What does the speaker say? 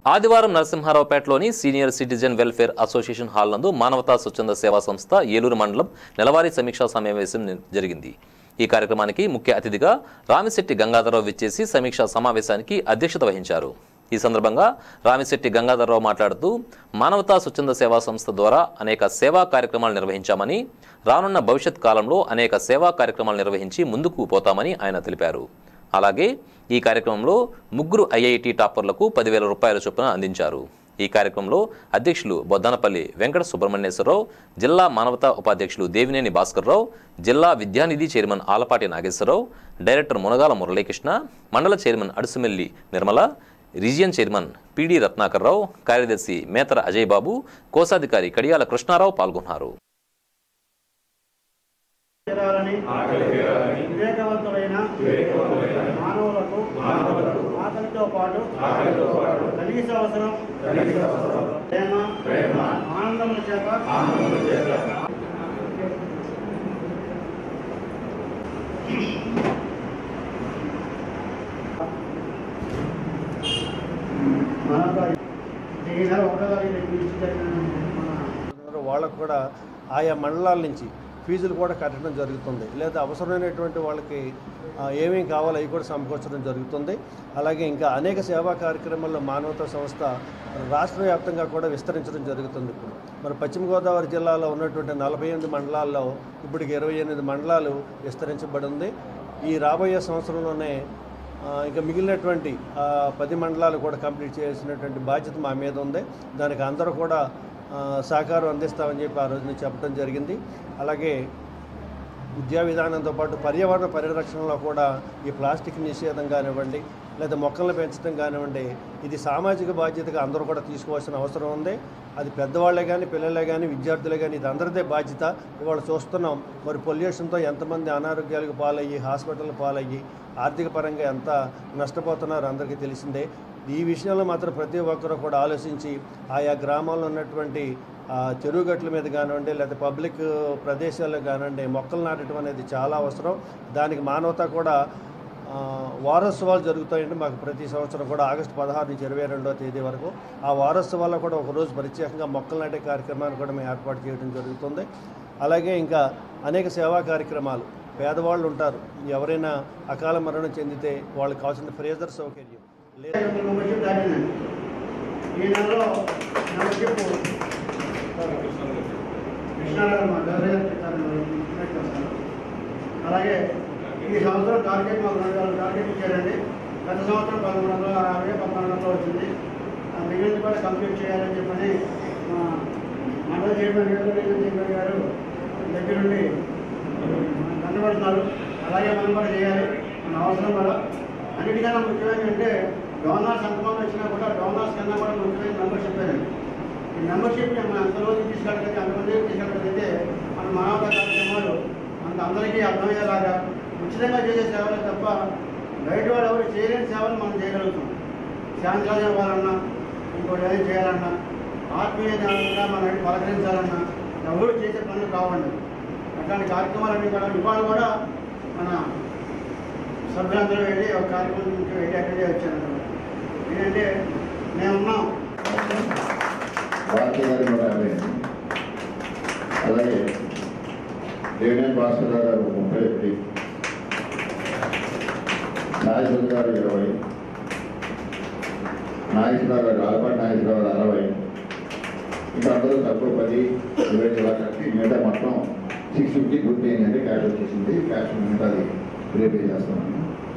ఆదివారం నరసింహారావుపేటలోని senior citizen welfare association hall నందు మానవతా స్వచ్ఛంద సేవా సంస్థ ఏలూరు మండలం నెలవారీ సమీక్షా సమావేశం ని- జరిగింది ఈ కార్యక్రమానికి ముఖ్య అతిథిగా రామిశెట్టి గంగాధరరావు విచ్చేసి సమీక్షా సమావేశానికి అధ్యక్షత వహించారు ఈ సందర్భంగా రామిశెట్టి గంగాధరరావు మాట్లాడుతూ మానవతా స్వచ్ఛంద సేవా సంస్థ ద్వారా అనేక సేవా కార్యక్రమాలు నిర్వహించామని రానున్న భవిష్యత్ కాలంలో అనేక సేవా కార్యక్రమాలు నిర్వహించి ముందుకు పోతామని ఆయన తెలిపారు అలాగే ఈ కార్యక్రమంలో ముగ్గురు ఐఐటి టాపర్లకు పదివేల రూపాయల చొప్పున అందించారు ఈ కార్యక్రమంలో అధ్యక్షులు బొద్దనపల్లి వెంకట సుబ్రహ్మణ్యేశ్వరరావు జిల్లా మానవతా ఉపాధ్యక్షులు దేవినేని భాస్కర్రావు జిల్లా విద్యానిధి చైర్మన్ ఆలపాటి నాగేశ్వరరావు డైరెక్టర్ మునగాల మురళీకృష్ణ మండల chairman Adusumelli Nirmala region chairman PD Ratnakar Rao కార్యదర్శి మేతర అజయ్ బాబు కోశాధికారి కడియాల కృష్ణారావు పాల్గొన్నారు తీరాలని వివేకవంతమైన మానవులకు ఆకలితో పాటు కనీస అవసరం ప్రేమ ఆనందముల చేత మానవతా ఈ నెల ఒకటో తారీఖు నుంచి జరిగిన మన ఉన్నారు. వాళ్ళకు కూడా ఆయా మండలాల నుంచి ఫీజులు కూడా కట్టడం జరుగుతుంది లేదా అవసరమైనటువంటి వాళ్ళకి ఆ, ఏమేం కావాలో అవి కూడా సమకూర్చడం జరుగుతుంది అలాగే ఇంకా అనేక సేవా కార్యక్రమాల్లో మానవతా సంస్థ రాష్ట్ర వ్యాప్తంగా కూడా విస్తరించడం జరుగుతుంది ఇప్పుడు మరి పశ్చిమ గోదావరి జిల్లాలో ఉన్నటువంటి నలభై ఎనిమిది మండలాల్లో ఇప్పటికి ఇరవై ఎనిమిది మండలాలు విస్తరించబడి ఉంది ఈ రాబోయే సంవత్సరంలోనే ఆ, ఇంకా మిగిలినటువంటి ఆ, పది మండలాలు కూడా కంప్లీట్ చేయాల్సినటువంటి బాధ్యత మా మీద ఉంది దానికి అందరూ కూడా ఆ, సహకారం అందిస్తామని చెప్పి ఆ రోజున చెప్పడం జరిగింది అలాగే విద్యా విధానంతో పాటు పర్యావరణ పరిరక్షణలో కూడా ఈ ప్లాస్టిక్ నిషేధం కానివ్వండి లేదా మొక్కలను పెంచడం కానివ్వండి ఇది సామాజిక బాధ్యతగా అందరూ కూడా తీసుకోవాల్సిన అవసరం ఉంది అది పెద్దవాళ్ళే కానీ పిల్లలే కానీ విద్యార్థులే కానీ ఇది అందరిదే బాధ్యత ఇవాళ చూస్తున్నాం మరి పొల్యూషన్తో ఎంతమంది అనారోగ్యాలకు పాలయ్యి హాస్పిటల్ పాలయ్యి ఆర్థిక పరంగా ఎంత నష్టపోతున్నారో అందరికీ తెలిసిందే ఈ విషయంలో మాత్రం ప్రతి ఒక్కరూ కూడా ఆలోచించి ఆయా గ్రామాల్లో ఉన్నటువంటి ఆ, చెరువు గట్ల మీద కానివ్వండి లేదా పబ్లిక్ ప్రదేశాల్లో కానివ్వండి మొక్కలు నాటడం అనేది చాలా అవసరం దానికి మానవత కూడా ఆ, వారోత్సవాలు జరుగుతాయండి మాకు ప్రతి సంవత్సరం కూడా ఆగస్టు పదహారు నుంచి ఇరవై రెండవ తేదీ వరకు ఆ వారోత్సవాల్లో కూడా ఒకరోజు ప్రత్యేకంగా మొక్కలు నాటే కార్యక్రమాన్ని కూడా మేము ఏర్పాటు చేయడం జరుగుతుంది అలాగే ఇంకా అనేక సేవా కార్యక్రమాలు పేదవాళ్ళు ఉంటారు ఎవరైనా అకాల మరణం చెందితే వాళ్ళకి కావాల్సిన ఫ్రేజర్ సౌకర్యం లేదా మెంబర్షిప్ దాటిందండి ఈ నెలలో మెంబర్షిప్ కృష్ణానగర్ మా గవర్నర్ చెప్పారు అలాగే ఈ సంవత్సరం టార్గెట్ మాకు రెండు వేల టార్గెట్ ఇచ్చారండి గత సంవత్సరం పదమూడు వందల యాభై పద్నాలుగు వందలు వచ్చింది ఆ మిగిలింది కూడా కంప్లీట్ చేయాలని చెప్పని మా మండల చైర్మన్ గారు రీజన్ చైర్మన్ గారు దగ్గరుండి కనబడుతున్నారు అలాగే మనం కూడా చేయాలి మన అవసరం కూడా అన్నిటికన్నా ముఖ్యమైనది అంటే డోనర్స్ ఎంతమంది వచ్చినా కూడా డోనర్స్ కన్నా కూడా ముఖ్యమైన మెంబర్షిప్ అండి ఈ మెంబర్షిప్ మనం ఎంతమంది తీసుకెళ్ళగలిగితే అంతమంది తీసుకెళ్ళగలిగితే మన మానవతా కార్యక్రమాలు అంత అందరికీ అర్థమయ్యేలాగా ఉచితంగా చేసే సేవలే తప్ప బయట వాళ్ళు ఎవరు చేయలేని సేవలు మనం చేయగలుగుతాం శాంతిరాజు ఇవ్వాలన్నా ఇంకోటి ఏదైనా చేయాలన్నా ఆత్మీయంగా మనం పలకరించాలన్నా ఎవరు చేసే పనులు కావండి అట్లాంటి కార్యక్రమాలన్నీ కూడా ఇవాళ కూడా మన సభ్యులందరూ వెళ్ళి ఒక కార్యక్రమం వెళ్ళి అటెండ్ వచ్చారు ఏంటంటే మేమున్నాం భారతీయ గారి నూట యాభై అలాగే దేవినేని భాస్కర్ గారు ముప్పై ఒకటి నాగేశ్వర గారు ఇరవై నాగేశ్వరరావు గారు ఆల్పాటి నాగేశ్వరరావు గారు అరవై ఇంకా అందరూ తక్కువ పది ఇరవై ఇలా కలిపి మిగతా మొత్తం సిక్స్ ఫిఫ్టీ గుర్తు ఏంటంటే క్యాష్ వచ్చేసింది క్యాష్ మిగతాది రేపే చేస్తామని